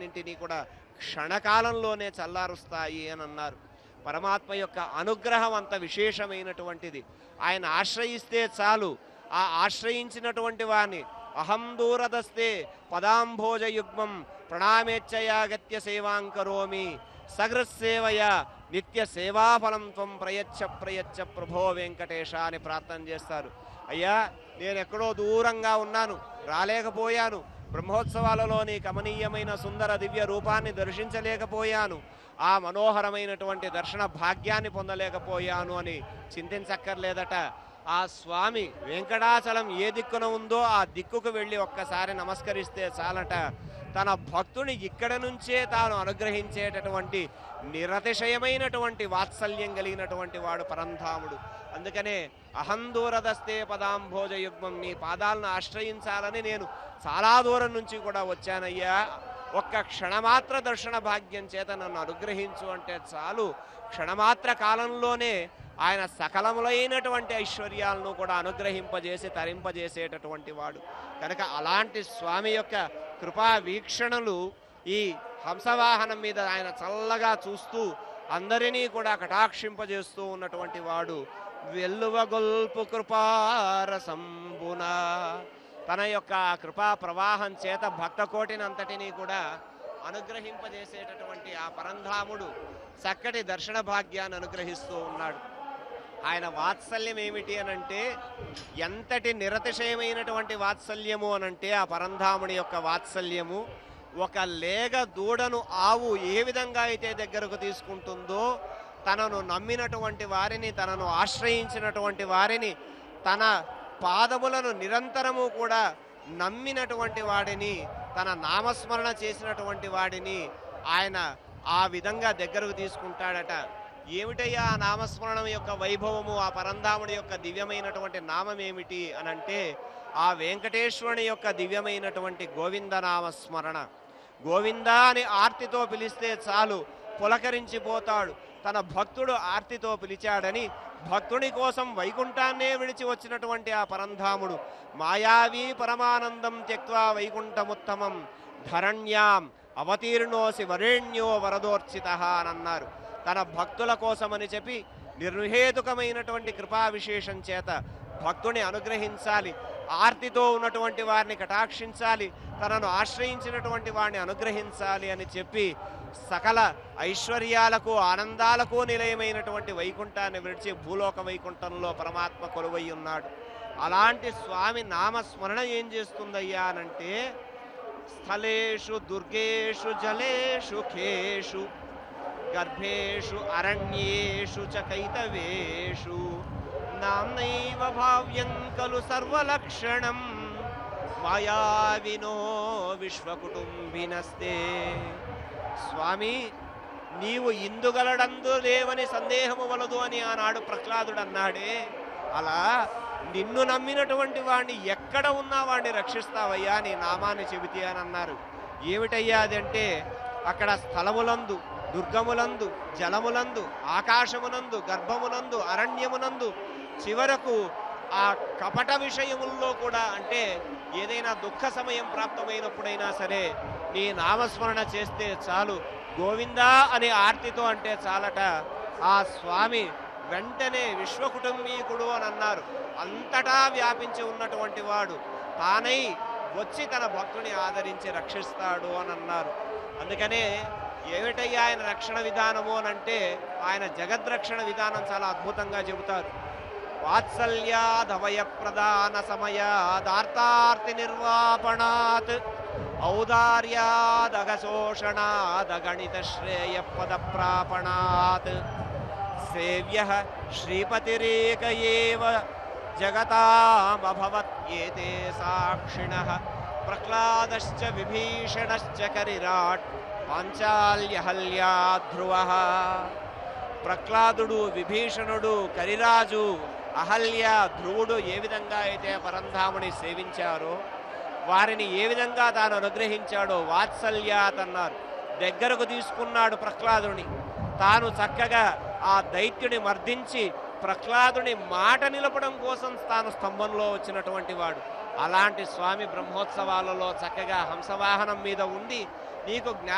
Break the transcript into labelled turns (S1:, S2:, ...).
S1: దుఃఖాలన్నింటినీ కూడా క్షణకాలంలోనే చల్లారుస్తాయి అని అన్నారు పరమాత్మ యొక్క అనుగ్రహం అంత విశేషమైనటువంటిది ఆయన ఆశ్రయిస్తే చాలు ఆ ఆశ్రయించినటువంటి వాణ్ణి అహం దూరదస్తే పదాంభోజయుగ్మం ప్రణామేచ్చయాగత్య సేవాం కరోమి సగృత్సేవయ నిత్య సేవాఫలం త్వం ప్రయచ్చ ప్రయచ్చ ప్రభో వెంకటేశ అని ప్రార్థన చేస్తారు అయ్యా నేను ఎక్కడో దూరంగా ఉన్నాను రాలేకపోయాను బ్రహ్మోత్సవాలలోని కమనీయమైన సుందర దివ్య రూపాన్ని దర్శించలేకపోయాను ఆ మనోహరమైనటువంటి దర్శన భాగ్యాన్ని పొందలేకపోయాను అని చింతించక్కర్లేదట ఆ స్వామి వెంకటాచలం ఏ దిక్కున ఉందో ఆ దిక్కుకు వెళ్ళి ఒక్కసారి నమస్కరిస్తే చాలట తన భక్తుని ఇక్కడ నుంచే తాను అనుగ్రహించేటటువంటి నిరతిశయమైనటువంటి వాత్సల్యం కలిగినటువంటి వాడు పరంధాముడు అందుకనే అహం దూరదస్తే పదాంభోజ యుగ్మం నీ పాదాలను ఆశ్రయించాలని నేను చాలా దూరం నుంచి కూడా వచ్చానయ్యా ఒక్క క్షణమాత్ర దర్శన భాగ్యం చేత నన్ను అనుగ్రహించు అంటే చాలు క్షణమాత్ర కాలంలోనే ఆయన సకలములైనటువంటి ఐశ్వర్యాలను కూడా అనుగ్రహింపజేసి తరింపజేసేటటువంటి వాడు కనుక అలాంటి స్వామి యొక్క కృపా వీక్షణలు ఈ హంసవాహనం మీద ఆయన చల్లగా చూస్తూ అందరినీ కూడా కటాక్షింపజేస్తూ ఉన్నటువంటి వాడు వెల్లువగొల్పు కృపారసంబున తన యొక్క ఆ కృపా ప్రవాహం చేత భక్త కోటినంతటినీ కూడా అనుగ్రహింపజేసేటటువంటి ఆ పరంధాముడు చక్కటి దర్శన భాగ్యాన్ని అనుగ్రహిస్తూ ఉన్నాడు ఆయన వాత్సల్యం ఏమిటి అనంటే ఎంతటి నిరతిశయమైనటువంటి వాత్సల్యము అనంటే ఆ పరంధాముడి యొక్క వాత్సల్యము ఒక లేగ దూడను ఆవు ఏ విధంగా అయితే దగ్గరకు తీసుకుంటుందో తనను నమ్మినటువంటి వారిని తనను ఆశ్రయించినటువంటి వారిని తన పాదములను నిరంతరము కూడా నమ్మినటువంటి వాడిని తన నామస్మరణ చేసినటువంటి వాడిని ఆయన ఆ విధంగా దగ్గరకు తీసుకుంటాడట ఏమిటయ్యా ఆ నామస్మరణం యొక్క వైభవము ఆ పరంధాముడి యొక్క దివ్యమైనటువంటి నామం ఏమిటి అనంటే ఆ వెంకటేశ్వరుని యొక్క దివ్యమైనటువంటి గోవింద నామస్మరణ గోవింద అని ఆర్తితో పిలిస్తే చాలు పులకరించిపోతాడు తన భక్తుడు ఆర్తితో పిలిచాడని భక్తుని కోసం వైకుంఠాన్నే విడిచి వచ్చినటువంటి ఆ పరంధాముడు మాయావీ పరమానందం త్యక్వా వైకుంఠముత్తమం ధరణ్యాం అవతీర్ణోసి వరేణ్యో వరదోర్చిత అని అన్నారు తన భక్తుల కోసమని చెప్పి నిర్హేతుకమైనటువంటి కృపా విశేషం చేత భక్తుని అనుగ్రహించాలి ఆర్తితో ఉన్నటువంటి వారిని కటాక్షించాలి తనను ఆశ్రయించినటువంటి వారిని అనుగ్రహించాలి అని చెప్పి సకల ఐశ్వర్యాలకు ఆనందాలకు నిలయమైనటువంటి వైకుంఠాన్ని విడిచి భూలోక వైకుంఠంలో పరమాత్మ కొలువై ఉన్నాడు అలాంటి స్వామి నామస్మరణ ఏం చేస్తుందయ్యా అనంటే స్థలేషు దుర్గేషు జలేషు ఖేషు గర్భేషు అరణ్యేషు చ కైతవేషు నామ్నైవ భావ్యం ఖలు సర్వలక్షణం మాయావినో విశ్వకుటుంబినస్తే స్వామి నీవు ఇందుగలడందు లేవని సందేహము వలదు అని ఆనాడు ప్రహ్లాదుడు అన్నాడే అలా నిన్ను నమ్మినటువంటి వాడిని ఎక్కడ ఉన్నా వాడిని రక్షిస్తావయ్యా నీ నామాన్ని చెబితే అని అన్నారు ఏమిటయ్యా అదంటే అక్కడ స్థలములందు దుర్గములందు జలములందు ఆకాశమునందు గర్భమునందు అరణ్యమునందు చివరకు ఆ కపట విషయముల్లో కూడా అంటే ఏదైనా దుఃఖ సమయం ప్రాప్తమైనప్పుడైనా సరే నీ నామస్మరణ చేస్తే చాలు గోవిందా అనే ఆర్తితో అంటే చాలట ఆ స్వామి వెంటనే విశ్వకుటుంబీకుడు అని అన్నారు అంతటా వ్యాపించి ఉన్నటువంటి వాడు తానై వచ్చి తన భక్తుని ఆదరించి రక్షిస్తాడు అని అన్నారు అందుకనే ఏమిటయ్యా ఆయన రక్షణ విధానము అని అంటే ఆయన జగద్రక్షణ విధానం చాలా అద్భుతంగా చెబుతారు వాత్సల్యాదవయ ప్రదాన సమయాదార్తార్తి నిర్వాపణాత్ ఔదార్యాదగశోషణాదగణిత శ్రేయ పద ప్రాపణాత్ సేవ్య శ్రీపతిరేక ఏవ జగతామభవత్ ఏతే సాక్షిణ ప్రహ్లాదశ్చ విభీషణశ్చ కరిరాట్ పాంచాల్యహల్యా ధ్రువ ప్రహ్లాదుడు విభీషణుడు కరిరాజు అహల్య ధ్రువుడు ఏ విధంగా అయితే పరంధాముని సేవించారో వారిని ఏ విధంగా తాను అనుగ్రహించాడో వాత్సల్యాత్ అన్నారు దగ్గరకు తీసుకున్నాడు ప్రహ్లాదుని తాను చక్కగా ఆ దైత్యుని మర్దించి ప్రహ్లాదుని మాట నిలపడం కోసం తాను స్తంభంలో వచ్చినటువంటి వాడు అలాంటి స్వామి బ్రహ్మోత్సవాలలో చక్కగా హంసవాహనం మీద ఉండి నీకు జ్ఞా